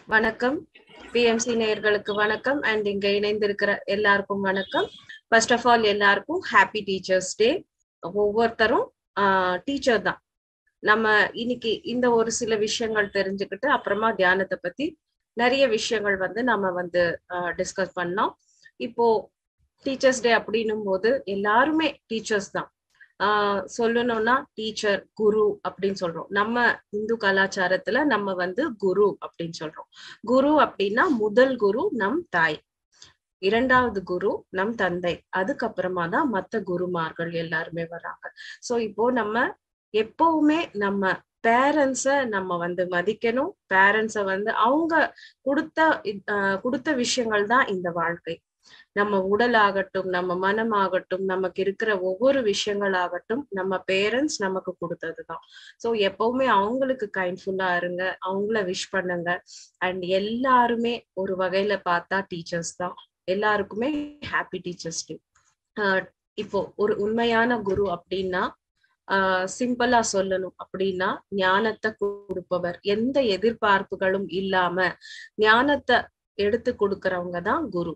வணக்கம் பிஎம்சி நேயர்களுக்கு வணக்கம் அண்ட் இங்க இணைந்திருக்கிற எல்லாருக்கும் வணக்கம் ஃபர்ஸ்ட் ஆஃப் ஆல் எல்லாருக்கும் ஹாப்பி டீச்சர்ஸ் டே ஒவ்வொருத்தரும் டீச்சர் தான் நம்ம இன்னைக்கு இந்த ஒரு சில விஷயங்கள் தெரிஞ்சுக்கிட்டு அப்புறமா தியானத்தை பத்தி நிறைய விஷயங்கள் வந்து நம்ம வந்து டிஸ்கஸ் பண்ணோம் இப்போ டீச்சர்ஸ் டே அப்படின்னும் போது எல்லாருமே டீச்சர்ஸ் தான் ஆஹ் சொல்லணும்னா டீச்சர் குரு அப்படின்னு சொல்றோம் நம்ம இந்து கலாச்சாரத்துல நம்ம வந்து குரு அப்படின்னு சொல்றோம் குரு அப்படின்னா முதல் குரு நம் தாய் இரண்டாவது குரு நம் தந்தை அதுக்கப்புறமா தான் மத்த குருமார்கள் எல்லாருமே வராங்க சோ இப்போ நம்ம எப்பவுமே நம்ம பேரண்ட்ஸ நம்ம வந்து மதிக்கணும் பேரண்ட்ஸ வந்து அவங்க கொடுத்த கொடுத்த விஷயங்கள் தான் இந்த வாழ்க்கை நம்ம உடல் ஆகட்டும் நம்ம மனம் ஆகட்டும் நமக்கு இருக்கிற ஒவ்வொரு விஷயங்கள் ஆகட்டும் நம்ம பேரண்ட்ஸ் நமக்கு கொடுத்ததுதான் சோ எப்பவுமே அவங்களுக்கு கைண்ட்ஃபுல்லா இருங்க அவங்கள விஷ் பண்ணுங்க அண்ட் எல்லாருமே ஒரு வகையில பார்த்தா டீச்சர்ஸ் தான் எல்லாருக்குமே ஹாப்பி டீச்சர்ஸ் டே இப்போ ஒரு உண்மையான குரு அப்படின்னா ஆஹ் சிம்பிளா சொல்லணும் அப்படின்னா ஞானத்தை கொடுப்பவர் எந்த எதிர்பார்ப்புகளும் இல்லாம ஞானத்தை எடுத்து கொடுக்கறவங்க தான் குரு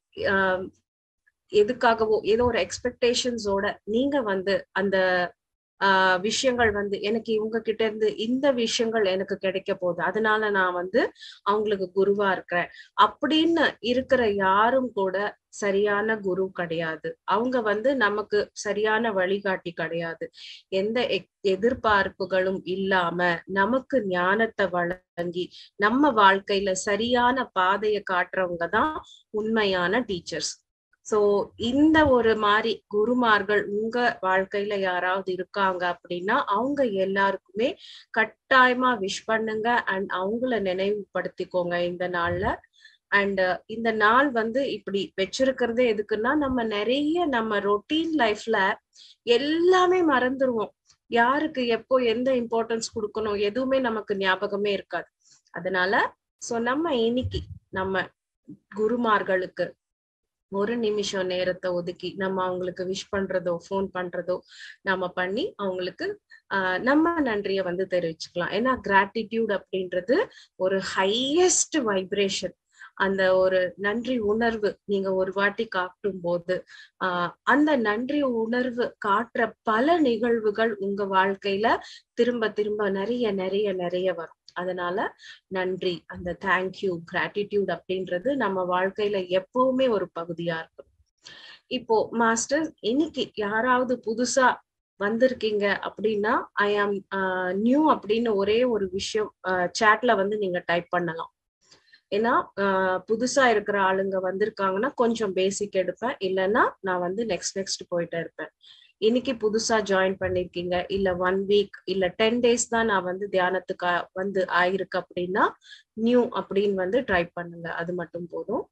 எதுக்காகவோ ஏதோ ஒரு எக்ஸ்பெக்டேஷன்ஸோட நீங்க வந்து அந்த ஆஹ் விஷயங்கள் வந்து எனக்கு இவங்க கிட்ட இருந்து இந்த விஷயங்கள் எனக்கு கிடைக்க போகுது அதனால நான் வந்து அவங்களுக்கு குருவா இருக்கிறேன் அப்படின்னு இருக்கிற யாரும் கூட சரியான குரு கிடையாது அவங்க வந்து நமக்கு சரியான வழிகாட்டி கிடையாது எந்த எதிர்பார்ப்புகளும் இல்லாம நமக்கு ஞானத்தை வழங்கி நம்ம வாழ்க்கையில சரியான பாதையை காட்டுறவங்க தான் உண்மையான டீச்சர்ஸ் சோ இந்த ஒரு மாதிரி குருமார்கள் உங்க வாழ்க்கையில யாராவது இருக்காங்க அப்படின்னா அவங்க எல்லாருக்குமே கட்டாயமா விஷ் பண்ணுங்க அண்ட் அவங்கள நினைவுபடுத்திக்கோங்க இந்த நாள்ல அண்ட் இந்த நாள் வந்து இப்படி வச்சிருக்கிறதே எதுக்குன்னா நம்ம நிறைய நம்ம ரொட்டீன் லைஃப்ல எல்லாமே மறந்துருவோம் யாருக்கு எப்போ எந்த இம்பார்ட்டன்ஸ் கொடுக்கணும் எதுவுமே நமக்கு ஞாபகமே இருக்காது அதனால சோ நம்ம இன்னைக்கு நம்ம குருமார்களுக்கு ஒரு நிமிஷம் நேரத்தை ஒதுக்கி நம்ம அவங்களுக்கு விஷ் பண்றதோ ஃபோன் பண்றதோ நம்ம பண்ணி அவங்களுக்கு ஆஹ் நம்ம நன்றிய வந்து தெரிவிச்சுக்கலாம் ஏன்னா கிராட்டிடியூட் அப்படின்றது ஒரு ஹையஸ்ட் வைப்ரேஷன் அந்த ஒரு நன்றி உணர்வு நீங்க ஒரு வாட்டி காட்டும் போது ஆஹ் அந்த நன்றி உணர்வு காட்டுற பல நிகழ்வுகள் உங்க வாழ்க்கையில திரும்ப திரும்ப நிறைய நிறைய நிறைய வரும் அதனால நன்றி அந்த தேங்க்யூ கிராட்டிடியூட் அப்படின்றது நம்ம வாழ்க்கையில எப்பவுமே ஒரு பகுதியா இருக்கும் இப்போ மாஸ்டர் இன்னைக்கு யாராவது புதுசா வந்திருக்கீங்க அப்படின்னா ஐ ஆம் நியூ அப்படின்னு ஒரே ஒரு விஷயம் சேட்ல வந்து நீங்க டைப் பண்ணலாம் ஏன்னா புதுசா இருக்கிற ஆளுங்க வந்திருக்காங்கன்னா கொஞ்சம் பேசிக் எடுப்பேன் இல்லைன்னா நான் வந்து நெக்ஸ்ட் நெக்ஸ்ட் போயிட்டே இருப்பேன் இன்னைக்கு புதுசா ஜாயின் பண்ணிருக்கீங்க இல்ல ஒன் வீக் இல்ல டென் டேஸ் தான் நான் வந்து தியானத்துக்கு வந்து ஆயிருக்கு அப்படின்னா நியூ அப்படின்னு வந்து ட்ரை பண்ணுங்க அது மட்டும் போதும்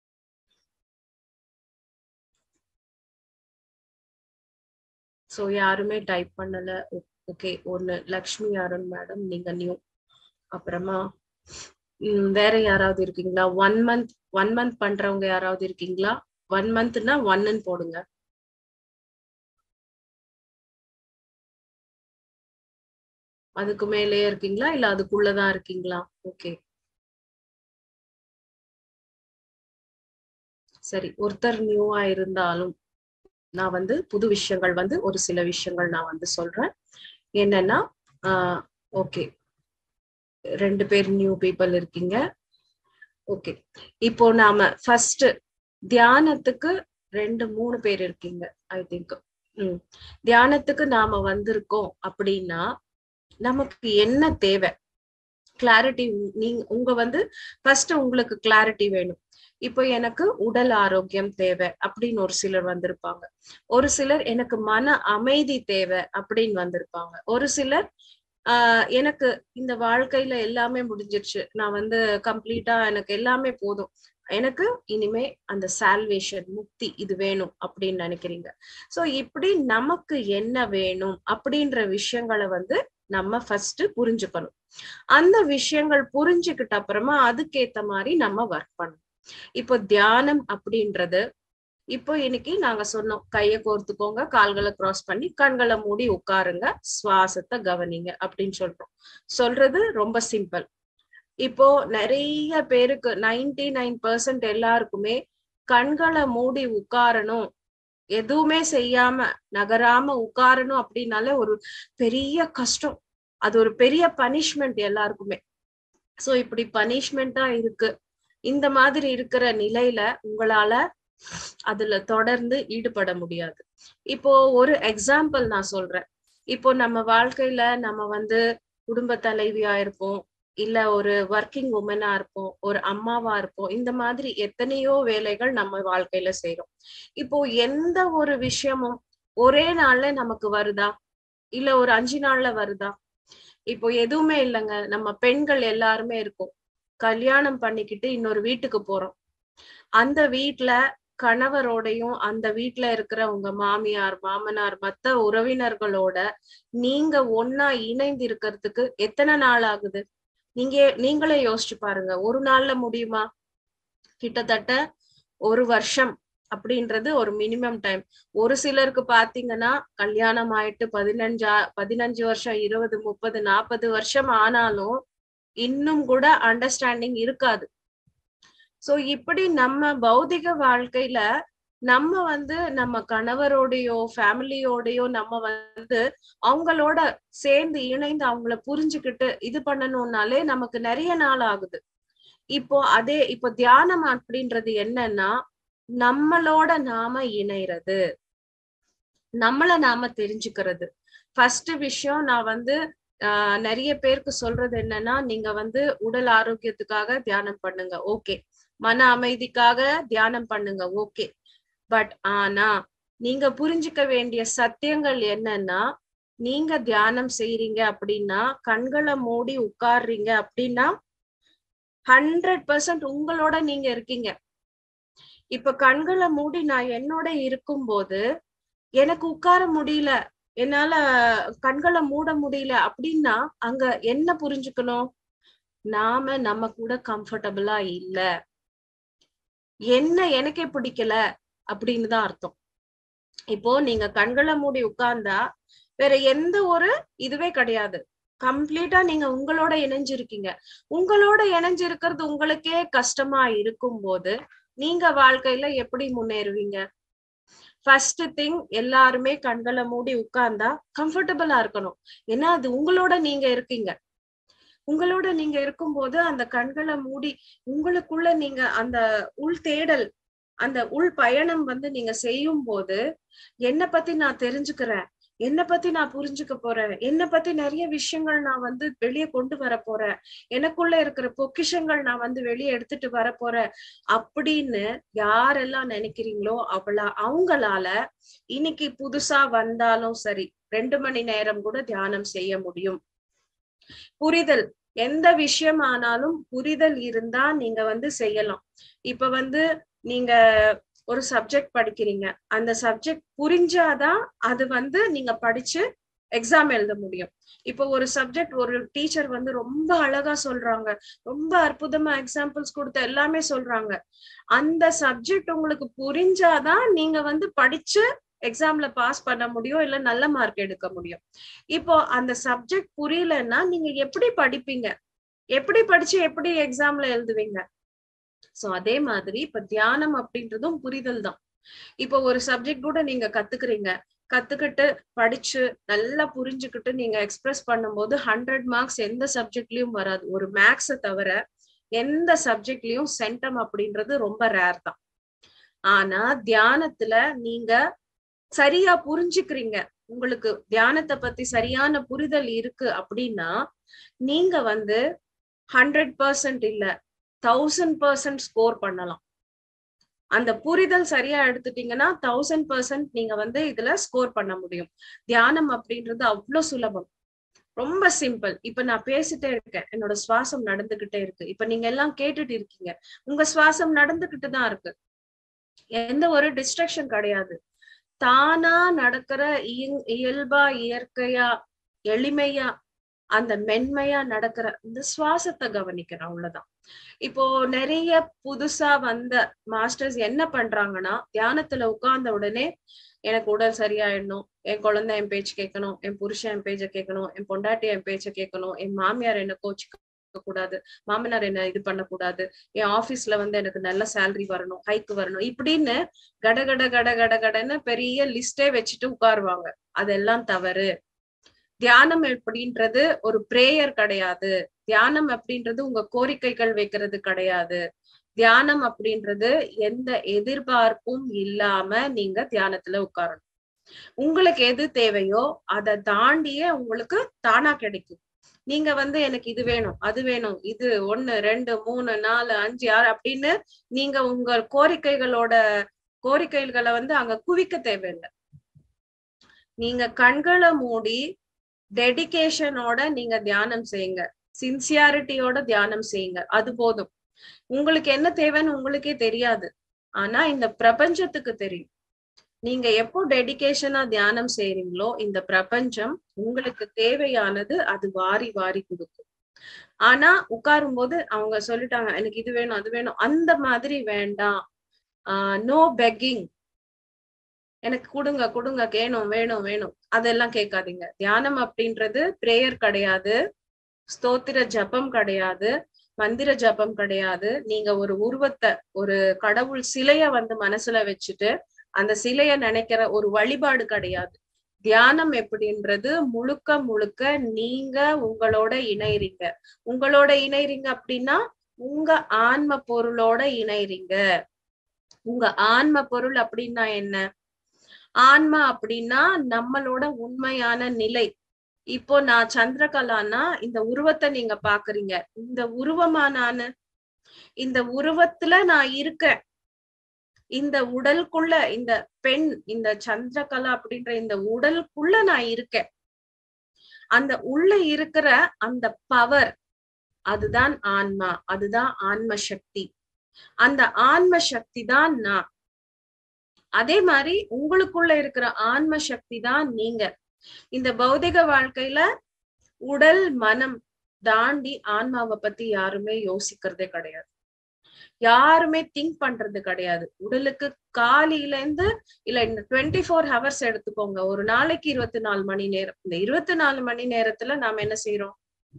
ஸோ யாருமே டைப் பண்ணல ஓகே ஒன்னு லக்ஷ்மி அருண் மேடம் நீங்க நியூ அப்புறமா வேற யாராவது இருக்கீங்களா ஒன் மந்த் ஒன் மந்த் பண்றவங்க யாராவது இருக்கீங்களா ஒன் மந்த்னா ஒன்னு போடுங்க அதுக்கு மேலேயே இருக்கீங்களா இல்ல அதுக்குள்ளதான் இருக்கீங்களா ஓகே சரி ஒருத்தர் நியூவா இருந்தாலும் நான் வந்து புது விஷயங்கள் வந்து ஒரு சில விஷயங்கள் நான் வந்து சொல்றேன் என்னன்னா ஆஹ் ஓகே ரெண்டு பேர் நியூ பீப்புள் இருக்கீங்க ஓகே இப்போ நாம ஃபர்ஸ்ட் தியானத்துக்கு ரெண்டு மூணு பேர் இருக்கீங்க ஐ திங்க் உம் தியானத்துக்கு நாம வந்திருக்கோம் அப்படின்னா நமக்கு என்ன தேவை கிளாரிட்டி நீங்க உங்க வந்து ஃபர்ஸ்ட் உங்களுக்கு கிளாரிட்டி வேணும் இப்போ எனக்கு உடல் ஆரோக்கியம் தேவை அப்படின்னு ஒரு சிலர் வந்திருப்பாங்க ஒரு சிலர் எனக்கு மன அமைதி தேவை அப்படின்னு வந்திருப்பாங்க ஒரு சிலர் ஆஹ் எனக்கு இந்த வாழ்க்கையில எல்லாமே முடிஞ்சிருச்சு நான் வந்து கம்ப்ளீட்டா எனக்கு எல்லாமே போதும் எனக்கு இனிமே அந்த சால்வேஷன் முக்தி இது வேணும் அப்படின்னு நினைக்கிறீங்க சோ இப்படி நமக்கு என்ன வேணும் அப்படின்ற விஷயங்களை வந்து நம்ம ஃபர்ஸ்ட் புரிஞ்சுக்கணும் அந்த விஷயங்கள் புரிஞ்சுக்கிட்ட அப்புறமா அதுக்கேத்த மாதிரி நம்ம ஒர்க் பண்ணணும் இப்போ தியானம் அப்படின்றது இப்போ இன்னைக்கு நாங்க சொன்னோம் கைய கோர்த்துக்கோங்க கால்களை கிராஸ் பண்ணி கண்களை மூடி உட்காருங்க சுவாசத்தை கவனிங்க அப்படின்னு சொல்றோம் சொல்றது ரொம்ப சிம்பிள் இப்போ நிறைய பேருக்கு நைன்டி நைன் பர்சன்ட் எல்லாருக்குமே கண்களை மூடி உட்காரணும் எதுவுமே செய்யாம நகராம உட்காரணும் அப்படின்னாலே ஒரு பெரிய கஷ்டம் அது ஒரு பெரிய பனிஷ்மெண்ட் எல்லாருக்குமே சோ இப்படி பனிஷ்மெண்டா இருக்கு இந்த மாதிரி இருக்கிற நிலையில உங்களால அதுல தொடர்ந்து ஈடுபட முடியாது இப்போ ஒரு எக்ஸாம்பிள் நான் சொல்றேன் இப்போ நம்ம வாழ்க்கையில நம்ம வந்து குடும்ப தலைவியா இருப்போம் இல்ல ஒரு ஒர்க்கிங் உமனா இருப்போம் ஒரு அம்மாவா இருப்போம் இந்த மாதிரி எத்தனையோ வேலைகள் நம்ம வாழ்க்கையில செய்யறோம் இப்போ எந்த ஒரு விஷயமும் ஒரே நாள்ல நமக்கு வருதா இல்ல ஒரு அஞ்சு நாள்ல வருதா இப்போ எதுவுமே இல்லைங்க நம்ம பெண்கள் எல்லாருமே இருக்கோம் கல்யாணம் பண்ணிக்கிட்டு இன்னொரு வீட்டுக்கு போறோம் அந்த வீட்டுல கணவரோடையும் அந்த வீட்டுல இருக்கிற உங்க மாமியார் மாமனார் மத்த உறவினர்களோட நீங்க ஒன்னா இணைந்து இருக்கிறதுக்கு எத்தனை நாள் ஆகுது நீங்க நீங்களே யோசிச்சு பாருங்க ஒரு நாள்ல முடியுமா கிட்டத்தட்ட ஒரு வருஷம் அப்படின்றது ஒரு மினிமம் டைம் ஒரு சிலருக்கு பாத்தீங்கன்னா கல்யாணம் ஆயிட்டு பதினஞ்சா பதினஞ்சு வருஷம் இருபது முப்பது நாற்பது வருஷம் ஆனாலும் இன்னும் கூட அண்டர்ஸ்டாண்டிங் இருக்காது சோ இப்படி நம்ம பௌதிக வாழ்க்கையில நம்ம வந்து நம்ம கணவரோடையோ ஃபேமிலியோடையோ நம்ம வந்து அவங்களோட சேர்ந்து இணைந்து அவங்கள புரிஞ்சுக்கிட்டு இது பண்ணணும்னாலே நமக்கு நிறைய நாள் ஆகுது இப்போ அதே இப்போ தியானம் அப்படின்றது என்னன்னா நம்மளோட நாம இணைறது நம்மள நாம தெரிஞ்சுக்கிறது ஃபர்ஸ்ட் விஷயம் நான் வந்து ஆஹ் நிறைய பேருக்கு சொல்றது என்னன்னா நீங்க வந்து உடல் ஆரோக்கியத்துக்காக தியானம் பண்ணுங்க ஓகே மன அமைதிக்காக தியானம் பண்ணுங்க ஓகே பட் ஆனா நீங்க புரிஞ்சுக்க வேண்டிய சத்தியங்கள் என்னன்னா நீங்க தியானம் செய்றீங்க அப்படின்னா கண்களை மூடி உட்கார்றீங்க அப்படின்னா ஹண்ட்ரட் பர்சன்ட் உங்களோட நீங்க இருக்கீங்க இப்ப கண்களை மூடி நான் என்னோட இருக்கும்போது எனக்கு உட்கார முடியல என்னால கண்களை மூட முடியல அப்படின்னா அங்க என்ன புரிஞ்சுக்கணும் நாம நம்ம கூட கம்ஃபர்டபுளா இல்ல என்ன எனக்கே பிடிக்கல அப்படின்னு தான் அர்த்தம் இப்போ நீங்க கண்களை மூடி உட்கார்ந்தா வேற எந்த ஒரு இதுவே கிடையாது கம்ப்ளீட்டா நீங்க உங்களோட இணைஞ்சிருக்கீங்க உங்களோட இணைஞ்சிருக்கிறது உங்களுக்கே கஷ்டமா இருக்கும் போது நீங்க வாழ்க்கையில எப்படி முன்னேறுவீங்க ஃபர்ஸ்ட் திங் எல்லாருமே கண்களை மூடி உட்கார்ந்தா கம்ஃபர்டபுளா இருக்கணும் ஏன்னா அது உங்களோட நீங்க இருக்கீங்க உங்களோட நீங்க இருக்கும்போது அந்த கண்களை மூடி உங்களுக்குள்ள நீங்க அந்த உள் தேடல் அந்த உள் பயணம் வந்து நீங்க செய்யும் போது என்ன பத்தி நான் தெரிஞ்சுக்கிறேன் என்ன பத்தி நான் புரிஞ்சுக்க போறேன் என்ன பத்தி நிறைய விஷயங்கள் நான் வந்து வெளியே கொண்டு வர போறேன் எனக்குள்ள இருக்கிற பொக்கிஷங்கள் நான் வந்து வெளியே எடுத்துட்டு வர போறேன் அப்படின்னு யாரெல்லாம் நினைக்கிறீங்களோ அவளா அவங்களால இன்னைக்கு புதுசா வந்தாலும் சரி ரெண்டு மணி நேரம் கூட தியானம் செய்ய முடியும் புரிதல் எந்த விஷயம் ஆனாலும் புரிதல் இருந்தா நீங்க வந்து செய்யலாம் இப்ப வந்து நீங்க ஒரு சப்ஜெக்ட் படிக்கிறீங்க அந்த சப்ஜெக்ட் புரிஞ்சாதான் அது வந்து நீங்க படிச்சு எக்ஸாம் எழுத முடியும் இப்போ ஒரு சப்ஜெக்ட் ஒரு டீச்சர் வந்து ரொம்ப அழகா சொல்றாங்க ரொம்ப அற்புதமா எக்ஸாம்பிள்ஸ் கொடுத்து எல்லாமே சொல்றாங்க அந்த சப்ஜெக்ட் உங்களுக்கு புரிஞ்சாதான் நீங்க வந்து படிச்சு எக்ஸாம்ல பாஸ் பண்ண முடியும் இல்ல நல்ல மார்க் எடுக்க முடியும் இப்போ அந்த சப்ஜெக்ட் புரியலன்னா நீங்க எப்படி படிப்பீங்க எப்படி படிச்சு எப்படி எக்ஸாம்ல எழுதுவீங்க சோ அதே மாதிரி இப்ப தியானம் அப்படின்றதும் புரிதல் தான் இப்போ ஒரு சப்ஜெக்ட் கூட நீங்க கத்துக்கிறீங்க கத்துக்கிட்டு படிச்சு நல்லா புரிஞ்சுக்கிட்டு நீங்க எக்ஸ்பிரஸ் பண்ணும்போது ஹண்ட்ரட் மார்க்ஸ் எந்த சப்ஜெக்ட்லயும் வராது ஒரு மேக்ஸை தவிர எந்த சப்ஜெக்ட்லயும் சென்டம் அப்படின்றது ரொம்ப ரேர் தான் ஆனா தியானத்துல நீங்க சரியா புரிஞ்சுக்கிறீங்க உங்களுக்கு தியானத்தை பத்தி சரியான புரிதல் இருக்கு அப்படின்னா நீங்க வந்து ஹண்ட்ரட் பர்சன்ட் இல்ல தௌசண்ட் பர்சன்ட் ஸ்கோர் பண்ணலாம் அந்த புரிதல் சரியா எடுத்துட்டீங்கன்னா தௌசண்ட் பர்சன்ட் நீங்க வந்து இதுல ஸ்கோர் பண்ண முடியும் தியானம் அப்படின்றது அவ்வளவு சுலபம் ரொம்ப சிம்பிள் இப்ப நான் பேசிட்டே இருக்கேன் என்னோட சுவாசம் நடந்துகிட்டே இருக்கு இப்ப நீங்க எல்லாம் கேட்டுட்டு இருக்கீங்க உங்க சுவாசம் நடந்துகிட்டு தான் இருக்கு எந்த ஒரு டிஸ்ட்ரக்ஷன் கிடையாது தானா நடக்கிற இயல்பா இயற்கையா எளிமையா அந்த மென்மையா நடக்கிற இந்த சுவாசத்தை கவனிக்கிறேன் அவ்வளவுதான் இப்போ நிறைய புதுசா வந்த மாஸ்டர்ஸ் என்ன பண்றாங்கன்னா தியானத்துல உட்கார்ந்த உடனே எனக்கு உடல் சரியாயிடணும் என் குழந்தை என் பேச்சு கேட்கணும் என் புருஷன் என் பேச்ச கேட்கணும் என் பொண்டாட்டி என் பேச்ச கேட்கணும் என் மாமியார் என்ன கோச்சுக்கணும் இருக்க கூடாது மாமனார் என்ன இது பண்ணக்கூடாது என் ஆபீஸ்ல வந்து எனக்கு நல்ல சேலரி வரணும் ஹைக்கு வரணும் இப்படின்னு கட கட கட கட கடன்னு பெரிய லிஸ்டே வச்சுட்டு உட்காருவாங்க அதெல்லாம் தவறு தியானம் எப்படின்றது ஒரு பிரேயர் கிடையாது தியானம் அப்படின்றது உங்க கோரிக்கைகள் வைக்கிறது கிடையாது தியானம் அப்படின்றது எந்த எதிர்பார்ப்பும் இல்லாம நீங்க தியானத்துல உட்காரணும் உங்களுக்கு எது தேவையோ அதை தாண்டியே உங்களுக்கு தானா கிடைக்கும் நீங்க வந்து எனக்கு இது வேணும் அது வேணும் இது ஒண்ணு ரெண்டு மூணு நாலு அஞ்சு ஆறு அப்படின்னு நீங்க உங்க கோரிக்கைகளோட கோரிக்கைகளை வந்து அங்க குவிக்க தேவையில்லை நீங்க கண்களை மூடி டெடிகேஷனோட நீங்க தியானம் செய்யுங்க சின்சியாரிட்டியோட தியானம் செய்யுங்க அது போதும் உங்களுக்கு என்ன தேவைன்னு உங்களுக்கே தெரியாது ஆனா இந்த பிரபஞ்சத்துக்கு தெரியும் நீங்க எப்போ டெடிகேஷனா தியானம் செய்றீங்களோ இந்த பிரபஞ்சம் உங்களுக்கு தேவையானது அது வாரி வாரி கொடுக்கும் ஆனா உட்காரும் போது அவங்க சொல்லிட்டாங்க எனக்கு இது வேணும் அது வேணும் அந்த மாதிரி வேண்டாம் ஆஹ் நோ பெக்கிங் எனக்கு கொடுங்க கொடுங்க வேணும் வேணும் வேணும் அதெல்லாம் கேட்காதீங்க தியானம் அப்படின்றது பிரேயர் கிடையாது ஸ்தோத்திர ஜபம் கிடையாது மந்திர ஜபம் கிடையாது நீங்க ஒரு உருவத்தை ஒரு கடவுள் சிலைய வந்து மனசுல வச்சுட்டு அந்த சிலைய நினைக்கிற ஒரு வழிபாடு கிடையாது தியானம் எப்படின்றது முழுக்க முழுக்க நீங்க உங்களோட இணைறீங்க உங்களோட இணைறீங்க அப்படின்னா உங்க ஆன்ம பொருளோட இணைறீங்க உங்க ஆன்ம பொருள் அப்படின்னா என்ன ஆன்மா அப்படின்னா நம்மளோட உண்மையான நிலை இப்போ நான் சந்திரகலானா இந்த உருவத்தை நீங்க பாக்குறீங்க இந்த உருவமா நானு இந்த உருவத்துல நான் இருக்கேன் இந்த உடலுக்குள்ள இந்த பெண் இந்த சந்திரகலா அப்படின்ற இந்த உடலுக்குள்ள நான் இருக்கேன் அந்த உள்ள இருக்கிற அந்த பவர் அதுதான் ஆன்மா அதுதான் ஆன்ம சக்தி அந்த ஆன்ம சக்தி தான் நான் அதே மாதிரி உங்களுக்குள்ள இருக்கிற ஆன்ம சக்தி தான் நீங்க இந்த பௌதிக வாழ்க்கையில உடல் மனம் தாண்டி ஆன்மாவை பத்தி யாருமே யோசிக்கிறதே கிடையாது யாருமே திங்க் பண்றது கிடையாது உடலுக்கு காலையில இருந்து இல்ல இந்த டுவெண்ட்டி ஃபோர் ஹவர்ஸ் எடுத்துக்கோங்க ஒரு நாளைக்கு இருபத்தி நாலு மணி நேரம் இந்த இருபத்தி நாலு மணி நேரத்துல நாம என்ன செய்யறோம்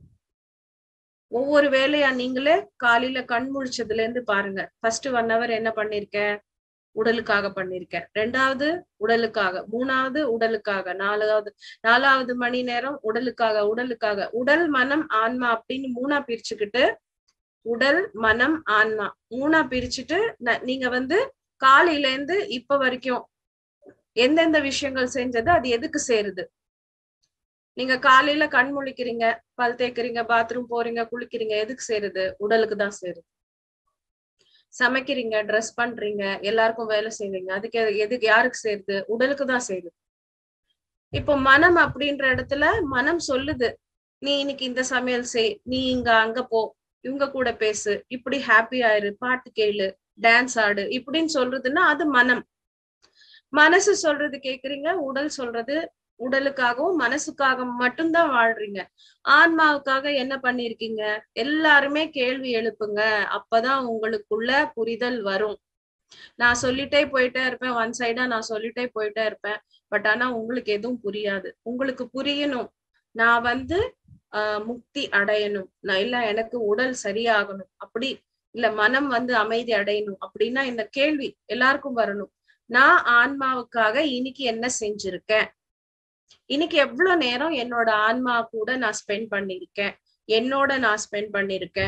ஒவ்வொரு வேலையா நீங்களே காலையில கண் முழிச்சதுல இருந்து பாருங்க ஃபர்ஸ்ட் ஒன் ஹவர் என்ன பண்ணிருக்கேன் உடலுக்காக பண்ணிருக்கேன் ரெண்டாவது உடலுக்காக மூணாவது உடலுக்காக நாலாவது நாலாவது மணி நேரம் உடலுக்காக உடலுக்காக உடல் மனம் ஆன்மா அப்படின்னு மூணா பிரிச்சுக்கிட்டு உடல் மனம் ஆன்மா மூணா பிரிச்சுட்டு நீங்க வந்து காலையில இருந்து இப்ப வரைக்கும் எந்தெந்த விஷயங்கள் செஞ்சது அது எதுக்கு சேருது நீங்க காலையில கண் முழிக்கிறீங்க பல் தேய்க்கிறீங்க பாத்ரூம் போறீங்க குளிக்கிறீங்க எதுக்கு சேருது உடலுக்கு தான் சேருது சமைக்கிறீங்க ட்ரெஸ் பண்றீங்க எல்லாருக்கும் வேலை செய்வீங்க அதுக்கு எதுக்கு யாருக்கு சேருது உடலுக்கு தான் சேருது இப்போ மனம் அப்படின்ற இடத்துல மனம் சொல்லுது நீ இன்னைக்கு இந்த சமையல் செய் நீ இங்க அங்க போ இவங்க கூட பேசு இப்படி ஹாப்பி ஆயிரு பாட்டு கேளு டான்ஸ் ஆடு இப்படின்னு சொல்றதுன்னா அது மனம் மனசு சொல்றது கேக்குறீங்க உடல் சொல்றது உடலுக்காகவும் மனசுக்காக மட்டும்தான் வாழ்றீங்க ஆன்மாவுக்காக என்ன பண்ணிருக்கீங்க எல்லாருமே கேள்வி எழுப்புங்க அப்பதான் உங்களுக்குள்ள புரிதல் வரும் நான் சொல்லிட்டே போயிட்டே இருப்பேன் ஒன் சைடா நான் சொல்லிட்டே போயிட்டே இருப்பேன் பட் ஆனா உங்களுக்கு எதுவும் புரியாது உங்களுக்கு புரியணும் நான் வந்து ஆஹ் முக்தி அடையணும் நான் இல்ல எனக்கு உடல் சரியாகணும் அப்படி இல்ல மனம் வந்து அமைதி அடையணும் அப்படின்னா இந்த கேள்வி எல்லாருக்கும் வரணும் நான் ஆன்மாவுக்காக இன்னைக்கு என்ன செஞ்சிருக்கேன் இன்னைக்கு எவ்வளவு நேரம் என்னோட ஆன்மா கூட நான் ஸ்பெண்ட் பண்ணிருக்கேன் என்னோட நான் ஸ்பெண்ட் பண்ணிருக்கேன்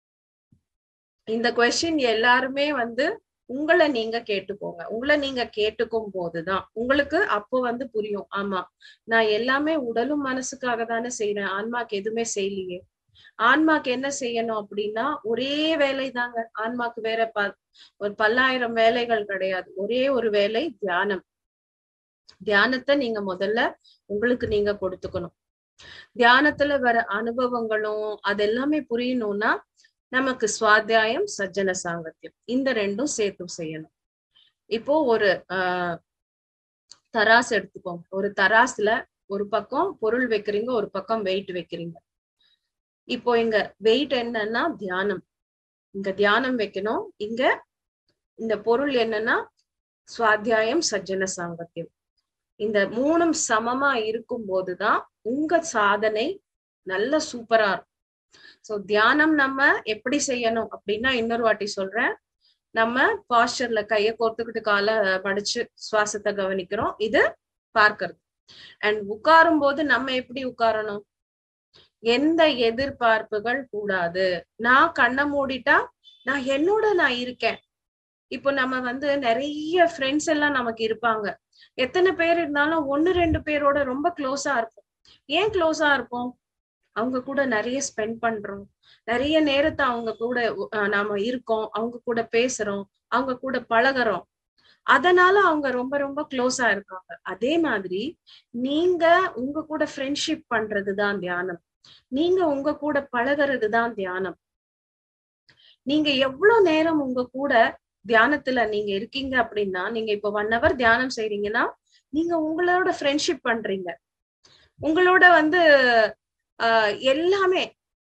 இந்த கொஸ்டின் எல்லாருமே வந்து உங்களை நீங்க கேட்டுக்கோங்க உங்களை நீங்க கேட்டுக்கும் போதுதான் உங்களுக்கு அப்போ வந்து புரியும் ஆமா நான் எல்லாமே உடலும் மனசுக்காக தானே செய்யறேன் ஆன்மாக்கு எதுவுமே செய்யலையே ஆன்மாக்கு என்ன செய்யணும் அப்படின்னா ஒரே வேலை தாங்க ஆன்மாக்கு வேற ப ஒரு பல்லாயிரம் வேலைகள் கிடையாது ஒரே ஒரு வேலை தியானம் தியானத்தை நீங்க முதல்ல உங்களுக்கு நீங்க கொடுத்துக்கணும் தியானத்துல வர அனுபவங்களும் அதெல்லாமே புரியணும்னா நமக்கு சுவாத்தியாயம் சஜ்ஜன சாங்கத்தியம் இந்த ரெண்டும் சேர்த்து செய்யணும் இப்போ ஒரு ஆஹ் தராசு எடுத்துக்கோங்க ஒரு தராசுல ஒரு பக்கம் பொருள் வைக்கிறீங்க ஒரு பக்கம் வெயிட் வைக்கிறீங்க இப்போ இங்க வெயிட் என்னன்னா தியானம் இங்க தியானம் வைக்கணும் இங்க இந்த பொருள் என்னன்னா சுவாத்தியாயம் சஜ்ஜன சாங்கத்தியம் இந்த மூணும் சமமா இருக்கும் போதுதான் உங்க சாதனை நல்ல சூப்பரா இருக்கும் சோ தியானம் நம்ம எப்படி செய்யணும் அப்படின்னா இன்னொரு வாட்டி சொல்றேன் நம்ம பாஸ்டர்ல கைய கோர்த்துக்கிட்டு காலை மடிச்சு சுவாசத்தை கவனிக்கிறோம் இது பார்க்கறது அண்ட் உட்காரும் போது நம்ம எப்படி உட்காரணும் எந்த எதிர்பார்ப்புகள் கூடாது நான் கண்ணை மூடிட்டா நான் என்னோட நான் இருக்கேன் இப்போ நம்ம வந்து நிறைய ஃப்ரெண்ட்ஸ் எல்லாம் நமக்கு இருப்பாங்க எத்தனை பேர் இருந்தாலும் ஒன்னு ரெண்டு பேரோட ரொம்ப க்ளோஸா இருப்போம் ஏன் க்ளோஸா இருப்போம் அவங்க கூட நிறைய ஸ்பெண்ட் பண்றோம் நிறைய நேரத்தை அவங்க கூட அஹ், நாம இருக்கோம் அவங்க கூட பேசுறோம் அவங்க கூட பழகுறோம் அதனால அவங்க ரொம்ப ரொம்ப க்ளோஸா இருக்காங்க அதே மாதிரி நீங்க உங்க கூட ஃப்ரெண்ட்ஷிப் பண்றதுதான் தியானம் நீங்க உங்க கூட பழகுறது தான் தியானம் நீங்க எவ்வளவு நேரம் உங்க கூட தியானத்துல நீங்க இருக்கீங்க அப்படின்னா நீங்க இப்ப ஒன் ஹவர் தியானம் செய்றீங்கன்னா நீங்க உங்களோட ஃப்ரெண்ட்ஷிப் பண்றீங்க உங்களோட வந்து ஆஹ் எல்லாமே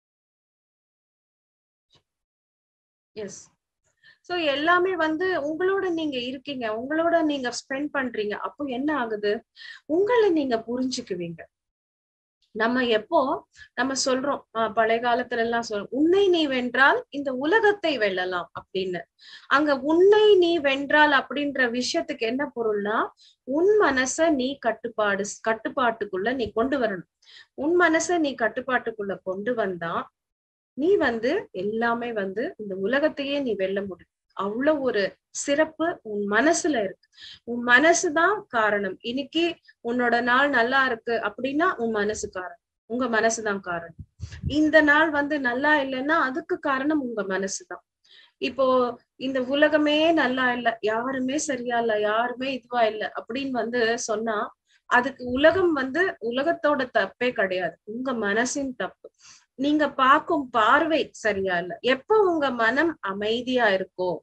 எஸ் சோ எல்லாமே வந்து உங்களோட நீங்க இருக்கீங்க உங்களோட நீங்க ஸ்பெண்ட் பண்றீங்க அப்போ என்ன ஆகுது உங்களை நீங்க புரிஞ்சுக்குவீங்க நம்ம எப்போ நம்ம சொல்றோம் ஆஹ் பழைய காலத்துல எல்லாம் சொல்றோம் உன்னை நீ வென்றால் இந்த உலகத்தை வெல்லலாம் அப்படின்னு அங்க உன்னை நீ வென்றால் அப்படின்ற விஷயத்துக்கு என்ன பொருள்னா உன் மனச நீ கட்டுப்பாடு கட்டுப்பாட்டுக்குள்ள நீ கொண்டு வரணும் உன் மனச நீ கட்டுப்பாட்டுக்குள்ள கொண்டு வந்தா நீ வந்து எல்லாமே வந்து இந்த உலகத்தையே நீ வெல்ல முடியும் அவ்வளவு ஒரு சிறப்பு உன் மனசுல இருக்கு உன் மனசுதான் காரணம் இன்னைக்கு உன்னோட நாள் நல்லா இருக்கு அப்படின்னா உன் மனசு காரணம் உங்க மனசுதான் காரணம் இந்த நாள் வந்து நல்லா இல்லைன்னா அதுக்கு காரணம் உங்க மனசுதான் இப்போ இந்த உலகமே நல்லா இல்ல யாருமே சரியா இல்ல யாருமே இதுவா இல்ல அப்படின்னு வந்து சொன்னா அதுக்கு உலகம் வந்து உலகத்தோட தப்பே கிடையாது உங்க மனசின் தப்பு நீங்க பார்க்கும் பார்வை சரியா இல்ல எப்ப உங்க மனம் அமைதியா இருக்கோ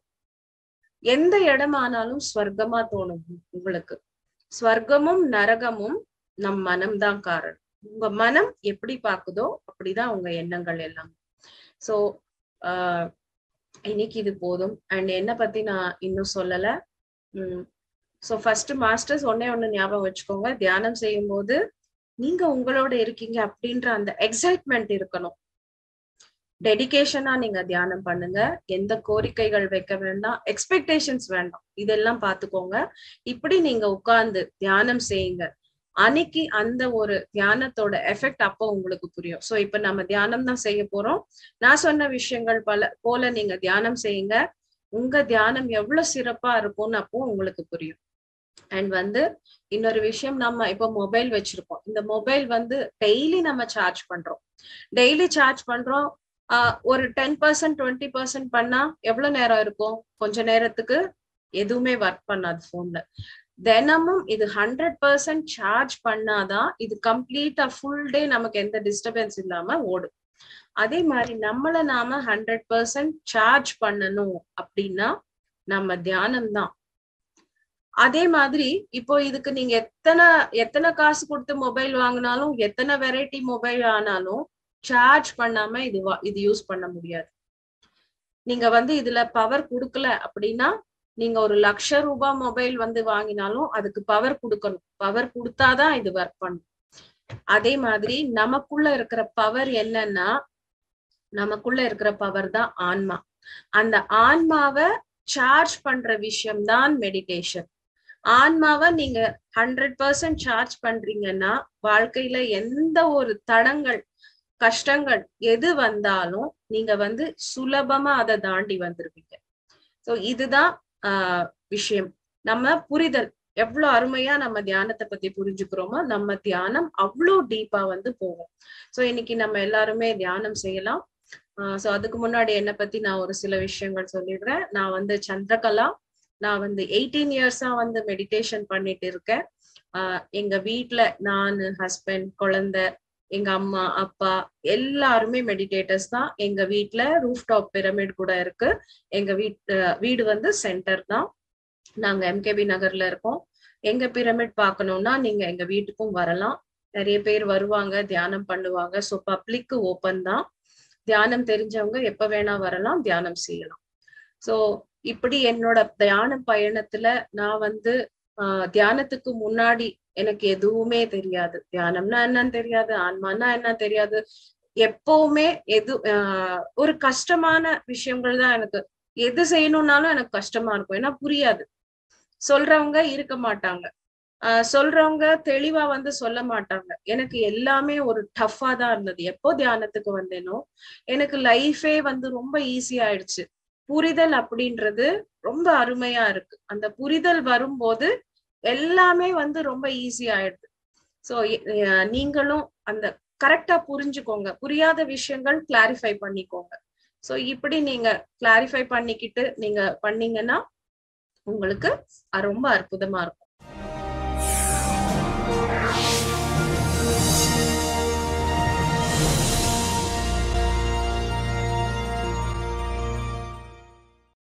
எந்த இடமானாலும் ஸ்வர்க்கமா தோணும் உங்களுக்கு ஸ்வர்க்கமும் நரகமும் நம் மனம்தான் காரணம் உங்க மனம் எப்படி பாக்குதோ அப்படிதான் உங்க எண்ணங்கள் எல்லாம் சோ ஆஹ் இன்னைக்கு இது போதும் அண்ட் என்ன பத்தி நான் இன்னும் சொல்லல உம் சோ ஃபர்ஸ்ட் மாஸ்டர்ஸ் ஒன்னே ஒண்ணு ஞாபகம் வச்சுக்கோங்க தியானம் செய்யும் போது நீங்க உங்களோட இருக்கீங்க அப்படின்ற அந்த எக்ஸைட்மெண்ட் இருக்கணும் டெடிகேஷனா நீங்க தியானம் பண்ணுங்க எந்த கோரிக்கைகள் வைக்க வேண்டாம் எக்ஸ்பெக்டேஷன்ஸ் வேண்டாம் இதெல்லாம் பாத்துக்கோங்க இப்படி நீங்க உட்கார்ந்து தியானம் செய்யுங்க அன்னைக்கு அந்த ஒரு தியானத்தோட எஃபெக்ட் அப்போ உங்களுக்கு புரியும் சோ இப்ப நம்ம தியானம் தான் செய்ய போறோம் நான் சொன்ன விஷயங்கள் பல போல நீங்க தியானம் செய்யுங்க உங்க தியானம் எவ்வளவு சிறப்பா இருக்கும்னு அப்போ உங்களுக்கு புரியும் அண்ட் வந்து இன்னொரு விஷயம் நம்ம இப்போ மொபைல் வச்சிருப்போம் இந்த மொபைல் வந்து டெய்லி நம்ம சார்ஜ் பண்றோம் டெய்லி சார்ஜ் பண்றோம் ஆஹ் ஒரு டென் பர்சன்ட் டுவெண்ட்டி பர்சன்ட் பண்ணா எவ்வளவு நேரம் இருக்கும் கொஞ்ச நேரத்துக்கு எதுவுமே ஒர்க் பண்ணாது போன்ல தினமும் இது ஹண்ட்ரட் பர்சன்ட் சார்ஜ் பண்ணாதான் இது கம்ப்ளீட்டா ஃபுல் டே நமக்கு எந்த டிஸ்டர்பன்ஸ் இல்லாம ஓடும் அதே மாதிரி நம்மள நாம ஹண்ட்ரட் பர்சன்ட் சார்ஜ் பண்ணணும் அப்படின்னா நம்ம தியானம் தான் அதே மாதிரி இப்போ இதுக்கு நீங்க எத்தனை எத்தனை காசு கொடுத்து மொபைல் வாங்கினாலும் எத்தனை வெரைட்டி மொபைல் ஆனாலும் சார்ஜ் பண்ணாம இது இது யூஸ் பண்ண முடியாது நீங்க வந்து இதுல பவர் கொடுக்கல அப்படின்னா நீங்க ஒரு லட்ச ரூபாய் மொபைல் வந்து வாங்கினாலும் அதுக்கு பவர் கொடுக்கணும் பவர் கொடுத்தாதான் இது ஒர்க் பண்ணும் அதே மாதிரி நமக்குள்ள இருக்கிற பவர் என்னன்னா நமக்குள்ள இருக்கிற பவர் தான் ஆன்மா அந்த ஆன்மாவை சார்ஜ் பண்ற விஷயம் தான் மெடிடேஷன் ஆன்மாவை நீங்க ஹண்ட்ரட் பர்சன்ட் சார்ஜ் பண்றீங்கன்னா வாழ்க்கையில எந்த ஒரு தடங்கள் கஷ்டங்கள் எது வந்தாலும் நீங்க வந்து சுலபமா அதை தாண்டி வந்துருவீங்க சோ இதுதான் ஆஹ் விஷயம் நம்ம புரிதல் எவ்வளவு அருமையா நம்ம தியானத்தை பத்தி புரிஞ்சுக்கிறோமோ நம்ம தியானம் அவ்வளோ டீப்பா வந்து போகும் சோ இன்னைக்கு நம்ம எல்லாருமே தியானம் செய்யலாம் சோ அதுக்கு முன்னாடி என்ன பத்தி நான் ஒரு சில விஷயங்கள் சொல்லிடுறேன் நான் வந்து சந்திரகலா நான் வந்து எயிட்டீன் இயர்ஸா வந்து மெடிடேஷன் பண்ணிட்டு இருக்கேன் ஆஹ் எங்க வீட்டுல நான் ஹஸ்பண்ட் குழந்தை எங்க அம்மா அப்பா எல்லாருமே மெடிடேட்டர்ஸ் தான் எங்க வீட்டுல ரூஃப் டாப் பிரமிட் கூட இருக்கு எங்க வீட்டு வீடு வந்து சென்டர் தான் நாங்க எம்கேபி நகர்ல இருக்கோம் எங்க பிரமிட் பார்க்கணும்னா நீங்க எங்க வீட்டுக்கும் வரலாம் நிறைய பேர் வருவாங்க தியானம் பண்ணுவாங்க ஸோ பப்ளிக்கு ஓப்பன் தான் தியானம் தெரிஞ்சவங்க எப்ப வேணா வரலாம் தியானம் செய்யலாம் சோ இப்படி என்னோட தியான பயணத்துல நான் வந்து ஆஹ் தியானத்துக்கு முன்னாடி எனக்கு எதுவுமே தெரியாது தியானம்னா என்னன்னு தெரியாது ஆன்மானா என்ன தெரியாது எப்பவுமே எது ஆஹ் ஒரு கஷ்டமான விஷயங்கள் தான் எனக்கு எது செய்யணும்னாலும் எனக்கு கஷ்டமா இருக்கும் ஏன்னா புரியாது சொல்றவங்க இருக்க மாட்டாங்க ஆஹ் சொல்றவங்க தெளிவா வந்து சொல்ல மாட்டாங்க எனக்கு எல்லாமே ஒரு டஃபா தான் இருந்தது எப்போ தியானத்துக்கு வந்தேனோ எனக்கு லைஃபே வந்து ரொம்ப ஈஸி ஆயிடுச்சு புரிதல் அப்படின்றது ரொம்ப அருமையா இருக்கு அந்த புரிதல் வரும்போது எல்லாமே வந்து ரொம்ப ஈஸி ஆயிடுது ஸோ நீங்களும் அந்த கரெக்டா புரிஞ்சுக்கோங்க புரியாத விஷயங்கள் கிளாரிஃபை பண்ணிக்கோங்க ஸோ இப்படி நீங்க கிளாரிஃபை பண்ணிக்கிட்டு நீங்க பண்ணீங்கன்னா உங்களுக்கு ரொம்ப அற்புதமா இருக்கும்